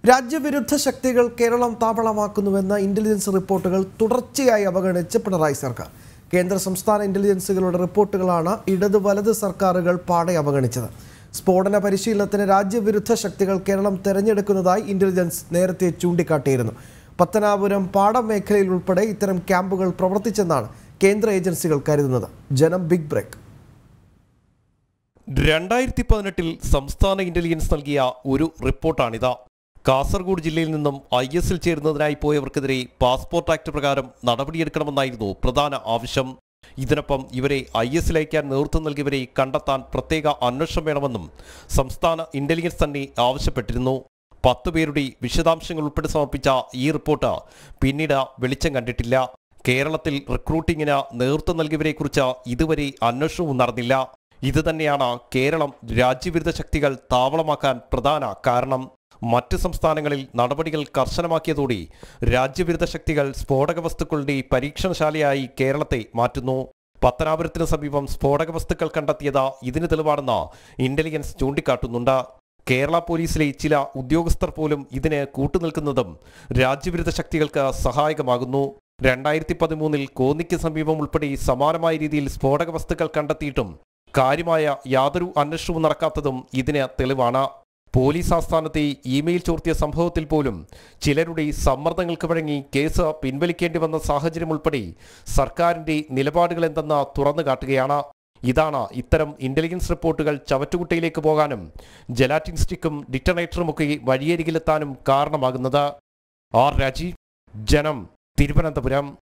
രാജ്യവിരുദ്ധ ശക്തികൾ കേരളം താവളമാക്കുന്നുവെന്ന ഇന്റലിജൻസ് റിപ്പോർട്ടുകൾ തുടർച്ചയായി അവഗണിച്ച് പിണറായി സർക്കാർ കേന്ദ്ര സംസ്ഥാന ഇന്റലിജൻസുകളുടെ റിപ്പോർട്ടുകളാണ് ഇടത് വലത് സർക്കാരുകൾ പാടെ അവഗണിച്ചത് സ്ഫോടന പരിശീലനത്തിന് രാജ്യവിരുദ്ധ ശക്തികൾ കേരളം തെരഞ്ഞെടുക്കുന്നതായി ഇന്റലിജൻസ് നേരത്തെ ചൂണ്ടിക്കാട്ടിയിരുന്നു പത്തനാപുരം പാടം മേഖലയിൽ ഉൾപ്പെടെ ഇത്തരം ക്യാമ്പുകൾ പ്രവർത്തിച്ചെന്നാണ് കേന്ദ്ര ഏജൻസികൾ കരുതുന്നത് ജനം ബിഗ് ബ്രേക്ക് രണ്ടായിരത്തി പതിനെട്ടിൽ സംസ്ഥാന ഇന്റലിജൻസ് നൽകിയ ഒരു റിപ്പോർട്ടാണിത് കാസർഗോഡ് ജില്ലയിൽ നിന്നും ഐ എസിൽ ചേരുന്നതിനായി പോയവർക്കെതിരെ പാസ്പോർട്ട് ആക്ട് പ്രകാരം നടപടിയെടുക്കണമെന്നായിരുന്നു പ്രധാന ആവശ്യം ഇതിനൊപ്പം ഇവരെ ഐ എസിൽ അയക്കാൻ നേതൃത്വം നൽകിയവരെ കണ്ടെത്താൻ പ്രത്യേക അന്വേഷണം വേണമെന്നും സംസ്ഥാന ഇന്റലിജൻസ് തന്നെ ആവശ്യപ്പെട്ടിരുന്നു പത്ത് പേരുടെ വിശദാംശങ്ങൾ ഉൾപ്പെടെ സമർപ്പിച്ച ഈ റിപ്പോർട്ട് പിന്നീട് വെളിച്ചം കണ്ടിട്ടില്ല കേരളത്തിൽ റിക്രൂട്ടിങ്ങിന് നേതൃത്വം നൽകിയവരെക്കുറിച്ച് ഇതുവരെ അന്വേഷണവും നടന്നില്ല ഇത് തന്നെയാണ് കേരളം രാജ്യവിരുദ്ധ ശക്തികൾ താവളമാക്കാൻ പ്രധാന കാരണം മറ്റ് സംസ്ഥാനങ്ങളിൽ നടപടികൾ കർശനമാക്കിയതോടെ രാജ്യവിരുദ്ധ ശക്തികൾ സ്ഫോടക വസ്തുക്കളുടെ പരീക്ഷണശാലയായി കേരളത്തെ മാറ്റുന്നു പത്തനാപുരത്തിന് സമീപം സ്ഫോടക വസ്തുക്കൾ കണ്ടെത്തിയത് ഇതിന് തെളിവാണെന്ന് ഇന്റലിജൻസ് ചൂണ്ടിക്കാട്ടുന്നുണ്ട് കേരള പോലീസിലെ ചില ഉദ്യോഗസ്ഥർ പോലും ഇതിന് കൂട്ടുനിൽക്കുന്നതും രാജ്യവിരുദ്ധ ശക്തികൾക്ക് സഹായകമാകുന്നു രണ്ടായിരത്തി പതിമൂന്നിൽ കോന്നിക്ക് സമീപം ഉൾപ്പെടെ സമാനമായ രീതിയിൽ സ്ഫോടക വസ്തുക്കൾ കണ്ടെത്തിയിട്ടും കാര്യമായ യാതൊരു അന്വേഷണവും നടക്കാത്തതും ഇതിന് തെളിവാണ് പോലീസ് ആസ്ഥാനത്തെ ഇമെയിൽ ചോർത്തിയ സംഭവത്തിൽ പോലും ചിലരുടെ സമ്മർദ്ദങ്ങൾക്ക് വഴങ്ങി കേസ് പിൻവലിക്കേണ്ടി വന്ന സാഹചര്യം ഉൾപ്പെടെ സർക്കാരിന്റെ നിലപാടുകൾ എന്തെന്ന് തുറന്നു കാട്ടുകയാണ് ഇതാണ് ഇത്തരം ഇന്റലിജൻസ് റിപ്പോർട്ടുകൾ ചവറ്റുകുട്ടയിലേക്ക് പോകാനും ജലാറ്റിൻ സ്റ്റിക്കും ഡിറ്റണേറ്ററുമൊക്കെ വഴിയരികിലെത്താനും കാരണമാകുന്നത് ആർ രാജീവ് ജനം തിരുവനന്തപുരം